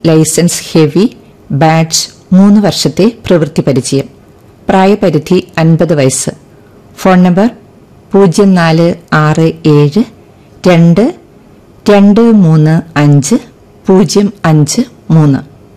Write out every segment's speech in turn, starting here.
licence heavy badge മൂന്ന് വർഷത്തെ പ്രവൃത്തി പരിചയം പ്രായപരിധി അൻപത് വയസ്സ് ഫോൺ നമ്പർ പൂജ്യം നാല് ആറ് ഏഴ് രണ്ട് രണ്ട് മൂന്ന് അഞ്ച് പൂജ്യം അഞ്ച് മൂന്ന്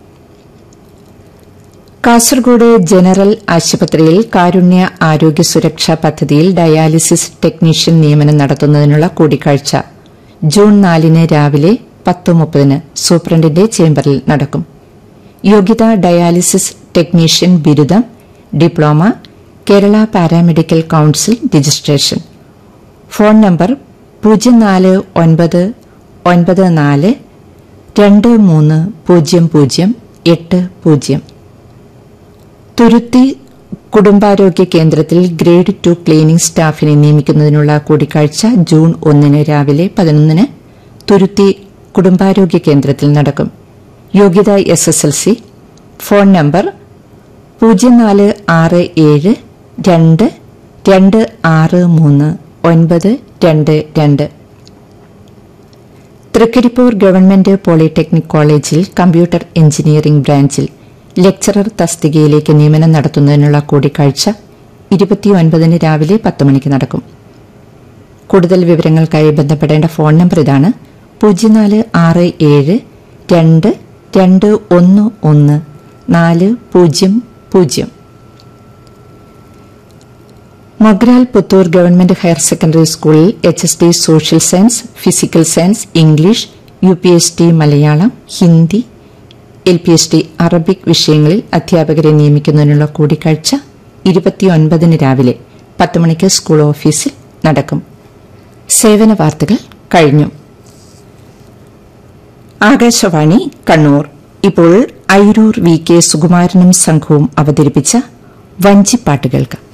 കാസർഗോഡ് ജനറൽ ആശുപത്രിയിൽ കാരുണ്യ ആരോഗ്യ സുരക്ഷാ പദ്ധതിയിൽ ഡയാലിസിസ് ടെക്നീഷ്യൻ നിയമനം നടത്തുന്നതിനുള്ള കൂടിക്കാഴ്ച ജൂൺ നാലിന് രാവിലെ പത്ത് മുപ്പതിന് സൂപ്രണ്ടിന്റെ ചേംബറിൽ നടക്കും യോഗ്യത ഡയാലിസിസ് ടെക്നീഷ്യൻ ബിരുദം diploma Kerala paramedical council registration phone number പൂജ്യം നാല് ഒൻപത് ഒൻപത് നാല് രണ്ട് മൂന്ന് പൂജ്യം പൂജ്യം എട്ട് പൂജ്യം തുരുത്തി കുടുംബാരോഗ്യ കേന്ദ്രത്തിൽ ഗ്രേഡ് ടു ക്ലീനിംഗ് സ്റ്റാഫിനെ നിയമിക്കുന്നതിനുള്ള കൂടിക്കാഴ്ച ജൂൺ ഒന്നിന് രാവിലെ പതിനൊന്നിന് തുരുത്തി കുടുംബാരോഗ്യ കേന്ദ്രത്തിൽ നടക്കും യോഗ്യത S S L C phone number പൂജ്യം നാല് ആറ് ഏഴ് രണ്ട് രണ്ട് ആറ് മൂന്ന് ഒൻപത് രണ്ട് രണ്ട് തൃക്കരിപ്പൂർ ഗവൺമെന്റ് പോളിടെക്നിക് കോളേജിൽ കമ്പ്യൂട്ടർ എഞ്ചിനീയറിംഗ് ബ്രാഞ്ചിൽ ലെക്ചറർ തസ്തികയിലേക്ക് നിയമനം നടത്തുന്നതിനുള്ള കൂടിക്കാഴ്ച ഇരുപത്തിയൊൻപതിന് രാവിലെ പത്ത് മണിക്ക് നടക്കും കൂടുതൽ വിവരങ്ങൾക്കായി ബന്ധപ്പെടേണ്ട ഫോൺ നമ്പർ ഇതാണ് പൂജ്യം നാല് ആറ് ഏഴ് രണ്ട് രണ്ട് ഒന്ന് ഒന്ന് നാല് പൂജ്യം പൂജ്യം Mogral Puthur government higher secondary സ്കൂളിൽ H S T social science physical science English U P S T Malayalam Hindi L P S T Arabic വിഷയങ്ങളിൽ അധ്യാപകരെ നിയമിക്കുന്നതിനുള്ള കൂടിക്കാഴ്ച ഇരുപത്തിയൊൻപതിന് രാവിലെ പത്ത് മണിക്ക് സ്കൂൾ ഓഫീസിൽ നടക്കും സേവന വാർത്തകൾ കഴിഞ്ഞു ആകാശവാണി കണ്ണൂർ ഇപ്പോൾ ഐരൂർ വി കെ സുകുമാരനും സംഘവും അവതരിപ്പിച്ച വഞ്ചിപ്പാട്ട് കേൾക്കാം